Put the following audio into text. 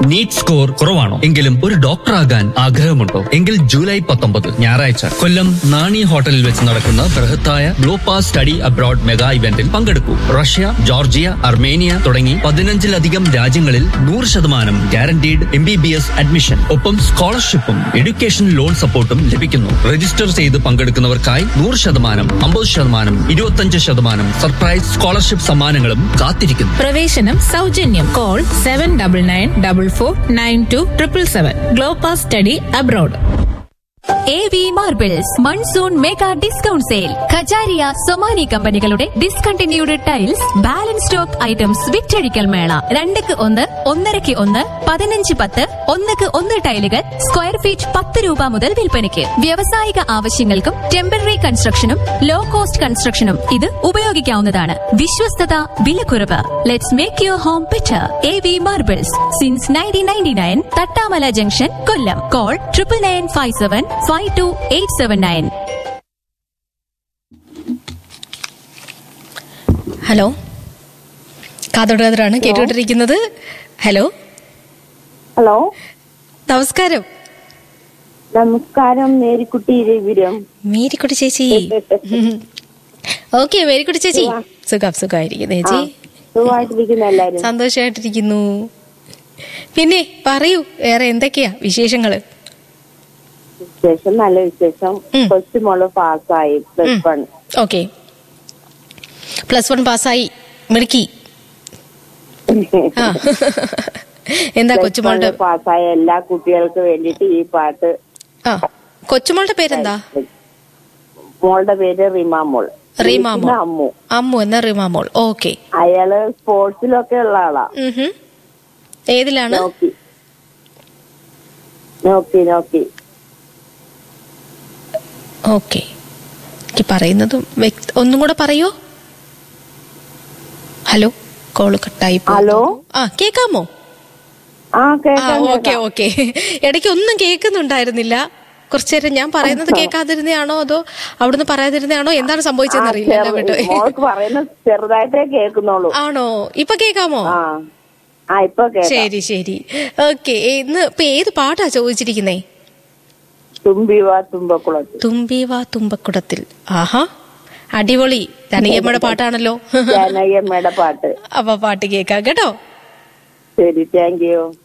NEET score കുറവാണോ എങ്കിലും ഒരു ഡോക്ടർ ആകാൻ ആഗ്രഹമുണ്ടോ എങ്കിൽ ജൂലൈ പത്തൊമ്പത് ഞായറാഴ്ച കൊല്ലം നാണി ഹോട്ടലിൽ വെച്ച് നടക്കുന്ന ബൃഹത്തായ ഗ്ലോപാസ് സ്റ്റഡി അബ്രോഡ് മെഗാ ഇവന്റിൽ പങ്കെടുക്കൂ റഷ്യ ജോർജിയ അർമേനിയ തുടങ്ങി പതിനഞ്ചിലധികം രാജ്യങ്ങളിൽ നൂറ് ശതമാനം guaranteed M B B S admission ഒപ്പം സ്കോളർഷിപ്പും എഡ്യൂക്കേഷൻ ലോൺ സപ്പോർട്ടും ലഭിക്കുന്നു രജിസ്റ്റർ ചെയ്ത് പങ്കെടുക്കുന്നവർക്കായി നൂറ് ശതമാനം അമ്പത് ശതമാനം ഇരുപത്തഞ്ച് ശതമാനം സർപ്രൈസ് സ്കോളർഷിപ്പ് സമ്മാനങ്ങളും കാത്തിരിക്കുന്നു പ്രവേശനം സൗജന്യം call seven double nine double four nine two triple seven Glopas study abroad A V marbles monsoon mega discount sale Kajaria Somany കമ്പനികളുടെ discontinued tiles balance stock items വിറ്റഴിക്കൽ മേള രണ്ടക്ക് ഒന്ന് ഒന്നരക്ക് ഒന്ന് പതിനഞ്ച് പത്ത് ഒന്നക്ക് ഒന്ന് ടൈലുകൾ സ്ക്വയർ ഫീറ്റ് പത്ത് രൂപ മുതൽ വിൽപ്പനയ്ക്ക് വ്യാവസായിക ആവശ്യങ്ങൾക്കും ടെമ്പററി കൺസ്ട്രക്ഷനും ലോ കോസ്റ്റ് കൺസ്ട്രക്ഷനും ഇത് ഉപയോഗിക്കാവുന്നതാണ് വിശ്വസ്തത വിലക്കുറവ് let's make your home better A V marbles since nineteen ninety nine Thattamala junction Kollam call triple nine five seven five two eight seven nine hello കാതോട് കാതറാണ് കേട്ടുകൊണ്ടിരിക്കുന്നത് ഹലോ ഹലോ നമസ്കാരം നമസ്കാരം മേരിക്കുട്ടി രവിപുരം മേരിക്കുട്ടി ചേച്ചി ഓക്കെ മേരിക്കുട്ടി ചേച്ചി സുഖം സുഖമായിരിക്കുന്നു ചേച്ചി സുഖമായിട്ടിരിക്കുന്ന എല്ലാരും സന്തോഷമായിട്ടിരിക്കുന്നു പിന്നെ പറയൂ വേറെ എന്തൊക്കെയാ വിശേഷങ്ങള് വിശേഷം നല്ല വിശേഷം ഉം. കൊച്ചുമോള് പാസ്സായി plus one okay plus one പാസ്സായി മിടുക്കി ആ എന്താ കൊച്ചുമോളുടെ പാസ്സായ എല്ലാ കുട്ടികൾക്ക് വേണ്ടിയിട്ട് ഈ പാട്ട് ആ കൊച്ചുമോളുടെ പേരെന്താ മോളുടെ പേര് റിമാമോൾ റീമാമോൾ ഇത് അമ്മു അമ്മു എന്ന റീമാമോൾ ഓക്കെ അയാള് സ്പോർട്സിലൊക്കെ ഉള്ള ആളാ ഏതിലാണ് നോക്കി നോക്കി നോക്കി ഓക്കെ എനിക്ക് പറയുന്നതും വ്യക്ത ഒന്നും കൂടെ പറയോ ഹലോ കോള് കട്ടായി പോകുന്നു. ഹലോ? ആ കേക്കാമോ ആ ആ കേക്കാം ഓക്കെ കേക്കാം. ഓക്കെ ഇടയ്ക്ക് ഒന്നും കേൾക്കുന്നുണ്ടായിരുന്നില്ല കുറച്ചു നേരം ഞാൻ പറയുന്നത് കേൾക്കാതിരുന്നയാണോ അതോ അവിടുന്ന് പറയാതിരുന്നയാണോ എന്താണ് ആ, സംഭവിച്ചതെന്ന് അറിയില്ല ചെറു- കേട്ടോ മോൾക്ക് പറയുന്നത് ചെറുതായിട്ടേ കേൾക്കുന്നുള്ളൂ ആണോ ഇപ്പൊ കേൾക്കാമോ ആ ആ ഇപ്പൊ കേക്കാം ശരി ശരി ഓക്കെ ഇന്ന് ഇപ്പൊ ഏത് പാട്ടാ ചോദിച്ചിരിക്കുന്നേ തുമ്പിവാ തുമ്പക്കുളത്ത് തുമ്പി വാ തുമ്പക്കുടത്തിൽ ആഹാ അടിപൊളി ജനകീയമ്മയുടെ പാട്ടാണല്ലോ ജാനകിയമ്മയുടെ പാട്ട് അപ്പൊ പാട്ട് കേൾക്കാം കേട്ടോ ശരി താങ്ക് യു